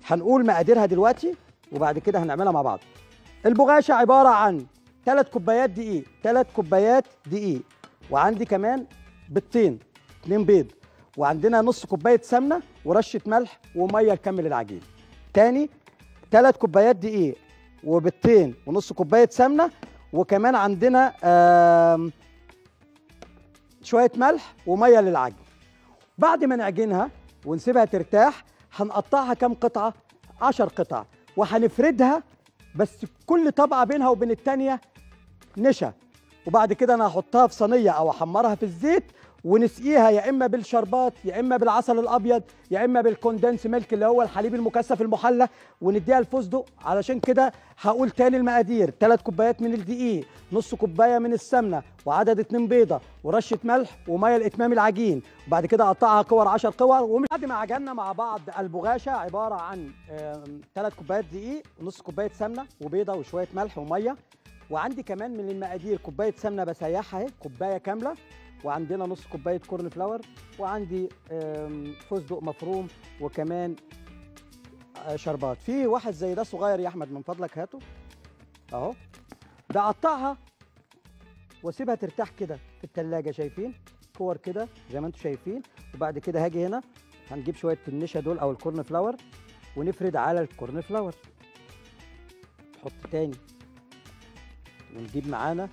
هنقول مقاديرها دلوقتي وبعد كده هنعملها مع بعض البغاشه عباره عن ثلاث كوبايات دقيق ثلاث كوبايات دقيق وعندي كمان بيضتين اتنين بيض وعندنا نص كوبايه سمنه ورشه ملح وميه نكمل العجين تاني ثلاث كوبايات دقيق وبيضتين ونص كوبايه سمنه وكمان عندنا آم، شويه ملح وميه للعجن بعد ما نعجنها ونسيبها ترتاح هنقطعها كام قطعه 10 قطع وهنفردها بس كل طبقه بينها وبين التانيه نشا وبعد كده انا هحطها في صينيه او احمرها في الزيت ونسقيها يا اما بالشربات يا اما بالعسل الابيض يا اما بالكوندنس ميلك اللي هو الحليب المكثف المحلى ونديها الفستق علشان كده هقول تاني المقادير ثلاث كوبايات من الدقيق نص كوبايه من السمنه وعدد اتنين بيضه ورشه ملح وميه لاتمام العجين وبعد كده اقطعها كور 10 كور وبعد ما عجنا مع بعض البغاشه عباره عن ثلاث كوبايات دقيق ونص كوبايه سمنه وبيضه وشويه ملح وميه وعندي كمان من المقادير كوبايه سمنه بسيحها اهي كوبايه كامله وعندنا نص كوبايه كورن فلاور وعندي آم، فستق مفروم وكمان آه، شربات في واحد زي ده صغير يا احمد من فضلك هاته اهو ده اقطعها واسيبها ترتاح كده في التلاجة شايفين كور كده زي ما انتم شايفين وبعد كده هاجي هنا هنجيب شويه النشا دول او الكورن فلاور ونفرد على الكورن فلاور نحط تاني ونجيب معانا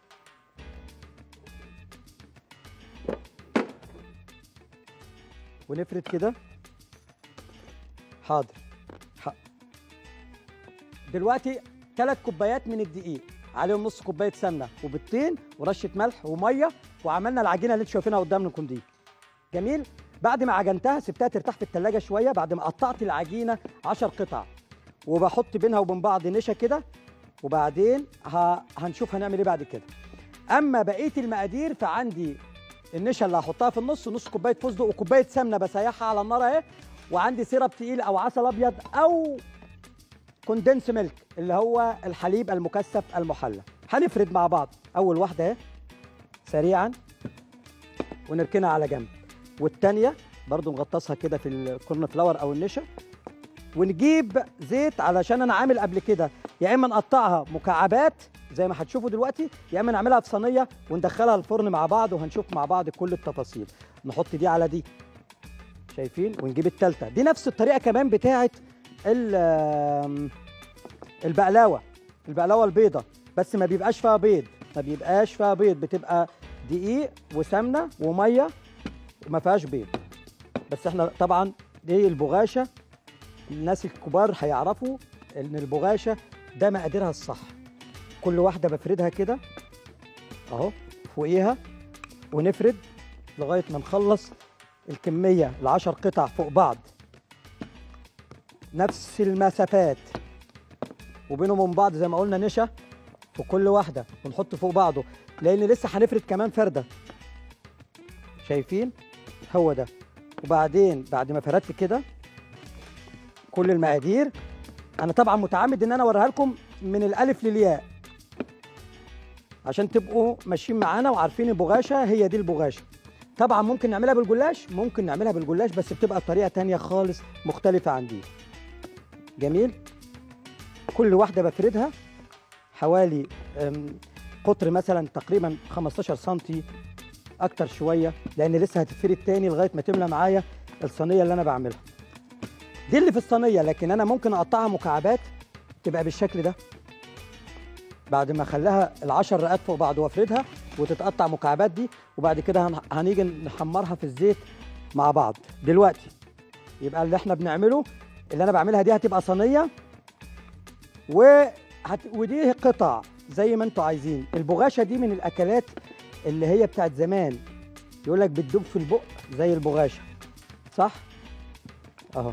ونفرد كده حاضر ح- دلوقتي ثلاث كوبايات من الدقيق عليهم نص كوبايه سمنه وبيضتين ورشه ملح وميه وعملنا العجينه اللي انتوا شايفينها قدامكم دي جميل بعد ما عجنتها سبتها ترتاح في التلاجة شويه بعد ما قطعت العجينه 10 قطع وبحط بينها وبين بعض نشا كده وبعدين ه... هنشوف هنعمل ايه بعد كده اما بقيه المقادير فعندي النشا اللي هحطها في النص نص كوبايه فستق وكوبايه سمنه بسيحها على النار اهي وعندي سيرب تقيل او عسل ابيض او كوندنس ميلك اللي هو الحليب المكثف المحلى هنفرد مع بعض اول واحده اهي سريعا ونركنها على جنب والتانيه برضو نغطسها كده في الكورن فلاور او النشا ونجيب زيت علشان انا عامل قبل كده يا اما نقطعها مكعبات زي ما هتشوفوا دلوقتي يا اما نعملها في صينيه وندخلها الفرن مع بعض وهنشوف مع بعض كل التفاصيل نحط دي على دي شايفين ونجيب التالتة دي نفس الطريقه كمان بتاعه ال- آم، البقلاوه البقلاوه البيضه بس ما بيبقاش فيها بيض ما بيبقاش فيها بيض بتبقى دقيق وسمنه وميه وما فيهاش بيض بس احنا طبعا دي البغاشه الناس الكبار هيعرفوا ان البغاشه ده مقاديرها الصح كل واحده بفردها كده اهو فوقيها ونفرد لغايه ما نخلص الكميه العشر قطع فوق بعض نفس المسافات وبينهم وبين بعض زي ما قلنا نشا في كل واحده ونحط فوق بعضه لان لسه هنفرد كمان فرده شايفين هو ده وبعدين بعد ما فردت كده كل المقادير انا طبعا متعمد ان انا اوريها لكم من الالف للياء عشان تبقوا ماشيين معانا وعارفين البغاشه هي دي البغاشه طبعا ممكن نعملها بالجلاش ممكن نعملها بالجلاش بس بتبقى بطريقه تانية خالص مختلفه عن دي جميل كل واحده بفردها حوالي أم، قطر مثلا تقريبا 15 سنتي اكتر شويه لان لسه هتتفرد تاني لغايه ما تملى معايا الصينيه اللي انا بعملها دي اللي في الصينيه لكن انا ممكن اقطعها مكعبات تبقى بالشكل ده بعد ما اخليها العشر رقات فوق بعض وافردها وتتقطع مكعبات دي وبعد كده هن- هنيجي نحمرها في الزيت مع بعض دلوقتي يبقى اللي احنا بنعمله اللي انا بعملها دي هتبقى صينيه وهت... ودي قطع زي ما انتوا عايزين البغاشه دي من الاكلات اللي هي بتاعت زمان يقول لك بتدوب في البق زي البغاشه صح اهو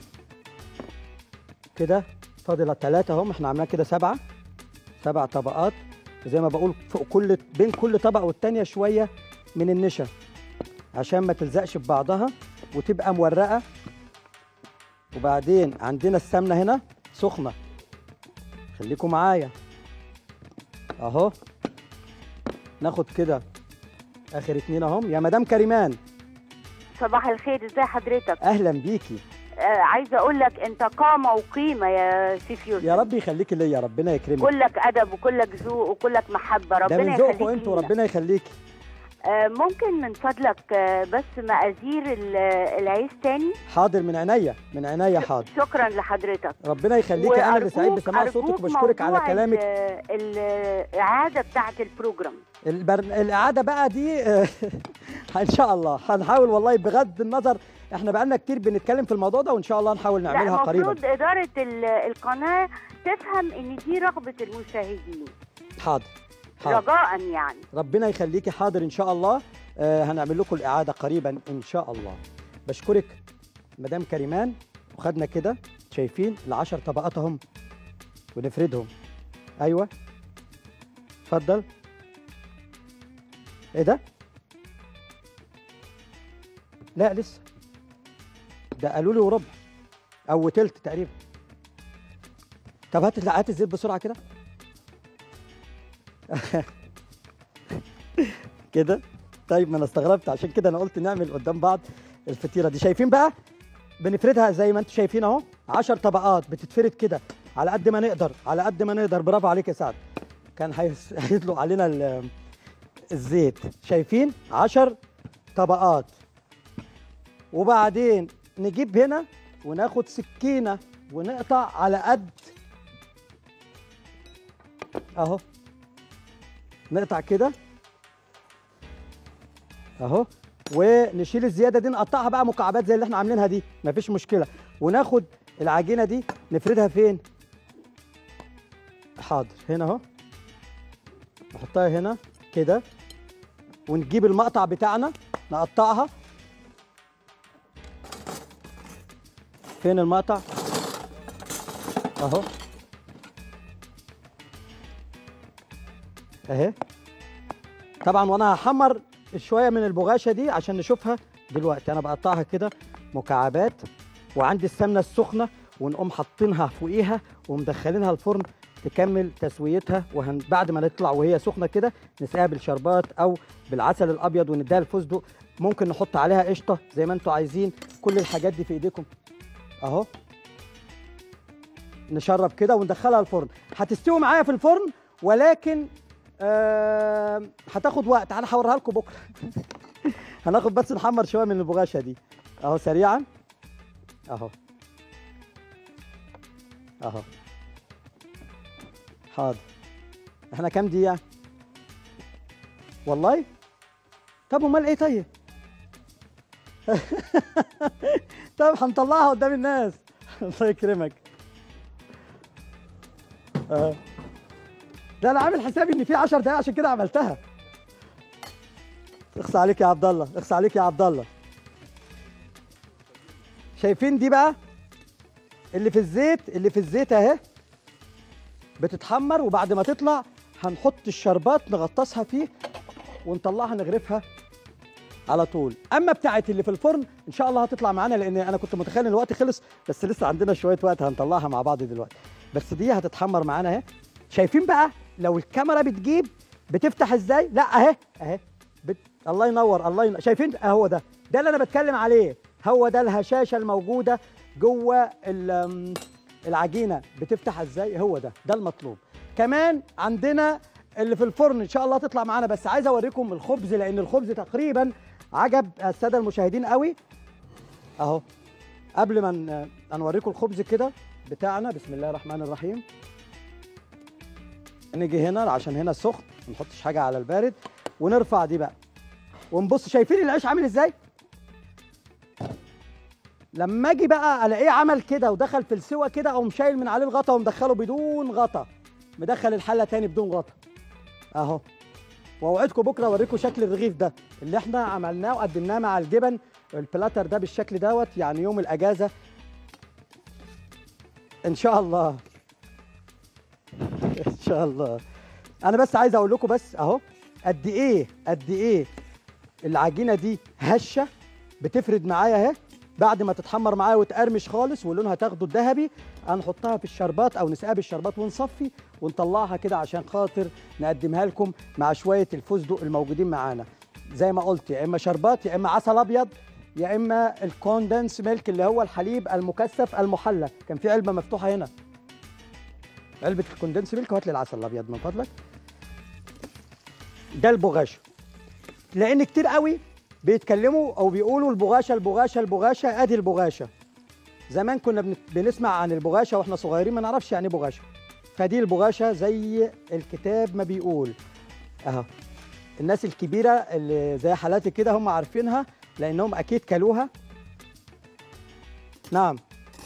كده فاضل ثلاثة اهم احنا عملنا كده سبعة سبع طبقات زي ما بقول فوق كل بين كل طبقة والتانية شوية من النشا عشان ما تلزقش ببعضها وتبقى مورقة وبعدين عندنا السمنة هنا سخنة خليكم معايا اهو ناخد كده اخر اتنين اهم يا مدام كريمان صباح الخير ازي حضرتك اهلا بيكي آه عايزه اقول لك انت قامه وقيمه يا سيف يوسف يا رب يخليكي ليا ربنا يكرمك كلك ادب وكلك ذوق وكلك محبه ده ربنا من يخليك ذوقكم انتوا لينا. ربنا يخليكي آه ممكن من فضلك آه بس مقادير ال- العيش تاني حاضر من عينيا من عينيا حاضر شكرا لحضرتك ربنا يخليكي انا اللي سعيد وأرجوك- بسماع أرجوك صوتك وبشكرك على موضوع كلامك ال- الاعاده بتاعه البروجرام البر... الإعادة بقى دي إن شاء الله هنحاول والله بغض النظر إحنا بقالنا كتير بنتكلم في الموضوع ده وإن شاء الله نحاول لا نعملها قريبا المفروض اداره ال- القناه تفهم ان دي رغبه المشاهدين حاضر حاضر رجاء يعني ربنا يخليكي حاضر إن شاء الله آه هنعمل لكم الإعادة قريبا إن شاء الله بشكرك مدام كريمان وخدنا كده شايفين العشر طبقات اهم ونفردهم أيوه اتفضل إيه ده؟ لا لسه ده قالوا لي وربع او تلت تقريبا طب هات لا، هات الزيت بسرعه كده كده طيب ما انا استغربت عشان كده انا قلت نعمل قدام بعض الفطيره دي شايفين بقى بنفردها زي ما انتم شايفين اهو 10 طبقات بتتفرد كده على قد ما نقدر على قد ما نقدر برافو عليك يا سعد كان هيس- هيطلق علينا ال- الزيت شايفين 10 طبقات وبعدين نجيب هنا وناخد سكينه ونقطع على قد اهو نقطع كده اهو ونشيل الزياده دي نقطعها بقى مكعبات زي اللي احنا عاملينها دي مفيش مشكله وناخد العجينه دي نفردها فين حاضر هنا اهو نحطها هنا كده ونجيب المقطع بتاعنا نقطعها فين المقطع اهو اهي طبعا وانا هحمر شويه من البغاشه دي عشان نشوفها دلوقتي انا بقطعها كده مكعبات وعندي السمنه السخنه ونقوم حاطينها فوقيها ومدخلينها الفرن تكمل تسويتها وهن بعد ما نطلع وهي سخنه كده نسقيها بالشربات او بالعسل الابيض ونديها الفستق ممكن نحط عليها قشطه زي ما انتم عايزين كل الحاجات دي في ايديكم اهو نشرب كده وندخلها الفرن هتستوي معايا في الفرن ولكن آه هتاخد وقت انا هوريها لكم بكره هناخد بس نحمر شويه من البغاشه دي اهو سريعا اهو اهو حاضر احنا كام دقيقه والله طب امال ايه طيب طب هنطلعها قدام الناس الله يكرمك اه لا انا عامل حسابي ان في 10 دقايق عشان كده عملتها اخص عليك يا عبد الله اخص عليك يا عبد الله شايفين دي بقى اللي في الزيت اللي في الزيت اهي بتتحمر وبعد ما تطلع هنحط الشربات نغطسها فيه ونطلعها نغرفها على طول اما بتاعت اللي في الفرن ان شاء الله هتطلع معانا لان انا كنت متخيل ان الوقت خلص بس لسه عندنا شويه وقت هنطلعها مع بعض دلوقتي بس دي هتتحمر معانا اهي شايفين بقى لو الكاميرا بتجيب بتفتح ازاي لا اهي اهي بت... الله ينور الله ينور شايفين اهو ده ده اللي انا بتكلم عليه هو ده الهشاشه الموجوده جوه ال- العجينه بتفتح ازاي هو ده ده المطلوب كمان عندنا اللي في الفرن ان شاء الله تطلع معانا بس عايز اوريكم الخبز لان الخبز تقريبا عجب الساده المشاهدين قوي اهو قبل ما ن- نوريكم الخبز كده بتاعنا بسم الله الرحمن الرحيم نيجي هنا عشان هنا سخن ما نحطش حاجه على البارد ونرفع دي بقى ونبص شايفين العيش عامل ازاي لما اجي بقى الاقيه عمل كده ودخل في السوا كده اقوم شايل من عليه الغطا ومدخله بدون غطا مدخل الحله تاني بدون غطا اهو واوعدكم بكره اوريكم شكل الرغيف ده اللي احنا عملناه وقدمناه مع الجبن البلاتر ده بالشكل دوت يعني يوم الاجازه ان شاء الله ان شاء الله انا بس عايز اقول لكم بس اهو قد ايه قد ايه العجينه دي هشه بتفرد معايا اهي بعد ما تتحمر معايا وتقرمش خالص ولونها تاخده الذهبي هنحطها في الشربات او نسقيها بالشربات ونصفي ونطلعها كده عشان خاطر نقدمها لكم مع شويه الفستق الموجودين معانا زي ما قلت يا اما شربات يا اما عسل ابيض يا اما الكوندنس ميلك اللي هو الحليب المكثف المحلى كان في علبه مفتوحه هنا علبه الكوندنس ميلك وهات لي العسل الابيض من فضلك ده البغاشه لان كتير قوي بيتكلموا او بيقولوا البغاشه البغاشه البغاشه ادي البغاشه زمان كنا بن- بنسمع عن البغاشه واحنا صغيرين ما نعرفش يعني ايه بغاشه فدي البغاشه زي الكتاب ما بيقول اهو الناس الكبيره اللي زي حالاتي كده هم عارفينها لانهم اكيد كلوها نعم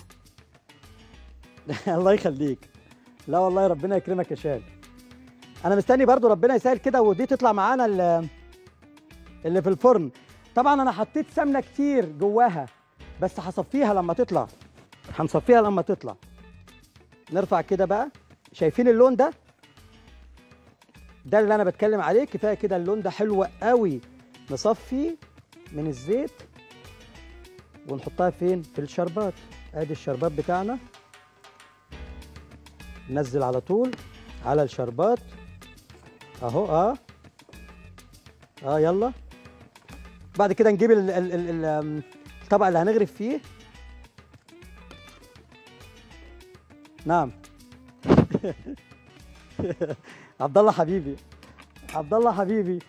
الله يخليك لا والله ربنا يكرمك يا شال انا مستني برضو ربنا يسهل كده ودي تطلع معانا ال- اللي في الفرن طبعا انا حطيت سمنه كتير جواها بس هصفيها لما تطلع هنصفيها لما تطلع نرفع كده بقى شايفين اللون ده ده اللي انا بتكلم عليه كفايه كده اللون ده حلو قوي نصفي من الزيت ونحطها فين في الشربات ادي الشربات بتاعنا ننزل على طول على الشربات اهو اه اه يلا بعد كده نجيب ال ال ال ال آم، الطبق اللي هنغرف فيه نعم عبد الله حبيبي عبد الله حبيبي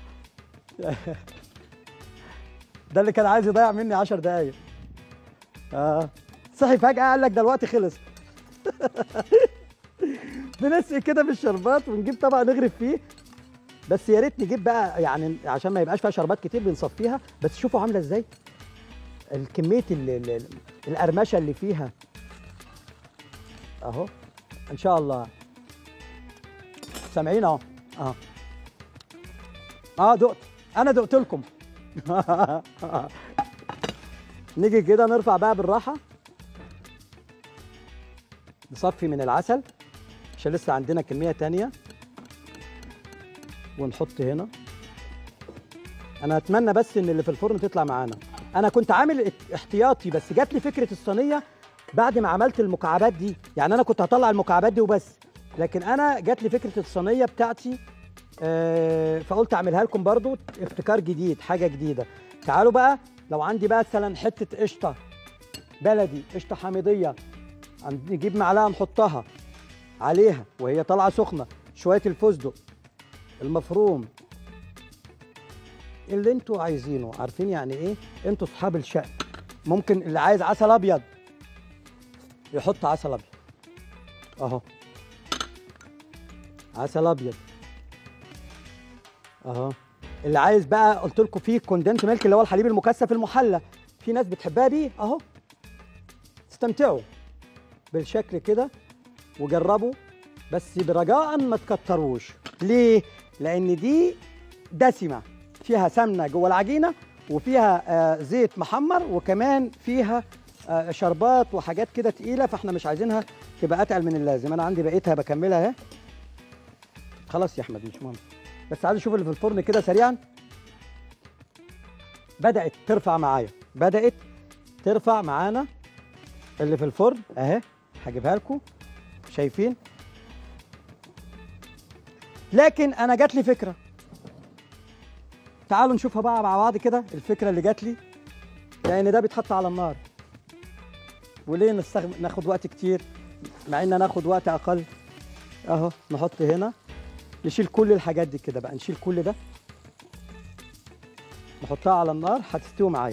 ده اللي كان عايز يضيع مني 10 دقايق اه صحي فجأة قال لك ده الوقت خلص بنسقي كده بالشربات ونجيب طبق نغرف فيه بس يا ريت نجيب بقى يعني عشان ما يبقاش فيها شربات كتير بنصفيها بس شوفوا عامله ازاي الكميه ال- ال- ال- القرمشه اللي فيها اهو ان شاء الله سامعين اهو اه اه دقت انا دقت لكم نيجي كده نرفع بقى بالراحه نصفي من العسل عشان لسه عندنا كميه تانية ونحط هنا انا اتمنى بس ان اللي في الفرن تطلع معانا انا كنت عامل احتياطي بس جات لي فكره الصينيه بعد ما عملت المكعبات دي يعني انا كنت هطلع المكعبات دي وبس لكن انا جات لي فكره الصينيه بتاعتي آه، فقلت اعملها لكم برضو ابتكار جديد حاجه جديده تعالوا بقى لو عندي بقى مثلا حته قشطه بلدي قشطه حامضيه عن- نجيب معلقه نحطها عليها وهي طالعه سخنه شويه الفستق المفروم اللي انتوا عايزينه عارفين يعني ايه انتوا اصحاب الشقه ممكن اللي عايز عسل ابيض يحط عسل ابيض اهو عسل ابيض اهو اللي عايز بقى قلت لكم فيه كوندنس ميلك اللي هو الحليب المكثف المحلى في ناس بتحبها بيه اهو استمتعوا بالشكل كده وجربوا بس برجاء ما تكتروش ليه لان دي دسمه فيها سمنه جوه العجينه وفيها آه زيت محمر وكمان فيها آه شربات وحاجات كده تقيله فاحنا مش عايزينها تبقى اتقل من اللازم انا عندي بقيتها بكملها اهي خلاص يا احمد مش مهم بس عايز اشوف اللي في الفرن كده سريعا بدات ترفع معايا بدات ترفع معانا اللي في الفرن اهي هجيبها لكم شايفين لكن انا جات لي فكره تعالوا نشوفها بقى مع بعض كده الفكره اللي جات لي لان ده بيتحط على النار وليه نستخدم ناخد وقت كتير مع ان ناخد وقت اقل اهو نحط هنا نشيل كل الحاجات دي كده بقى نشيل كل ده نحطها على النار هتستوي معايا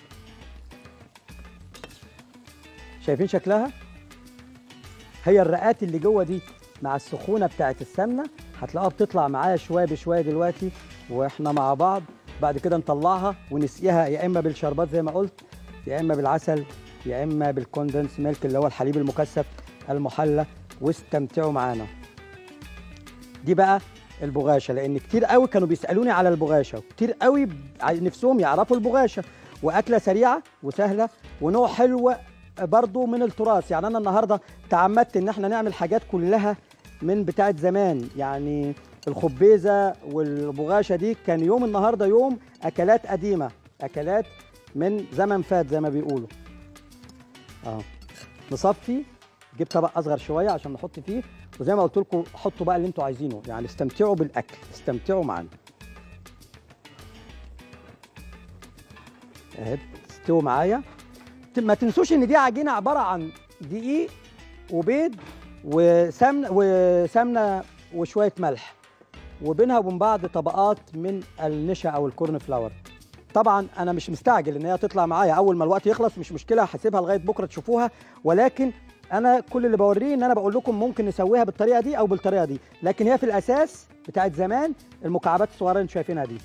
شايفين شكلها هي الرقات اللي جوه دي مع السخونه بتاعت السمنه هتلاقوها بتطلع معايا شويه بشويه دلوقتي واحنا مع بعض بعد كده نطلعها ونسقيها يا اما بالشربات زي ما قلت يا اما بالعسل يا اما بالكوندنس ميلك اللي هو الحليب المكثف المحلى واستمتعوا معانا دي بقى البغاشه لان كتير قوي كانوا بيسالوني على البغاشه وكتير قوي نفسهم يعرفوا البغاشه واكله سريعه وسهله ونوع حلو برضو من التراث يعني انا النهارده تعمدت ان احنا نعمل حاجات كلها من بتاعه زمان يعني الخبيزه والبغاشه دي كان يوم النهارده يوم اكلات قديمه اكلات من زمن فات زي ما بيقولوا اه نصفي نجيب طبق اصغر شويه عشان نحط فيه وزي ما قلت لكم حطوا بقى اللي انتوا عايزينه يعني استمتعوا بالاكل استمتعوا معانا اهي تستوي معايا ت- ما تنسوش ان دي عجينه عباره عن دقيق وبيض وسمنه وسمنه وشويه ملح وبينها وبين بعض طبقات من النشا او الكورن فلاور طبعا انا مش مستعجل ان هي تطلع معايا اول ما الوقت يخلص مش مشكله هسيبها لغايه بكره تشوفوها ولكن انا كل اللي بوريه ان انا بقول لكم ممكن نسويها بالطريقه دي او بالطريقه دي لكن هي في الاساس بتاعت زمان المكعبات الصغيره اللي انتوا شايفينها دي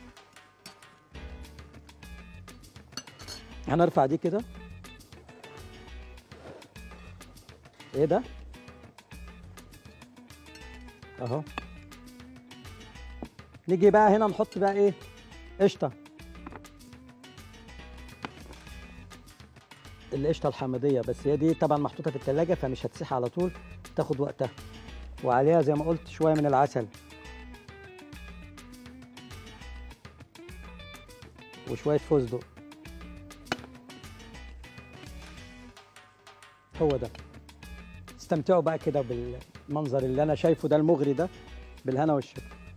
هنرفع دي كده ايه ده اهو نيجي بقى هنا نحط بقى ايه قشطه القشطه الحمضيه بس هي دي طبعا محطوطه في التلاجة فمش هتسيح على طول تاخد وقتها وعليها زي ما قلت شويه من العسل وشويه فستق هو ده استمتعوا بقى كده بالمنظر اللي انا شايفه ده المغري ده بالهنا والشفا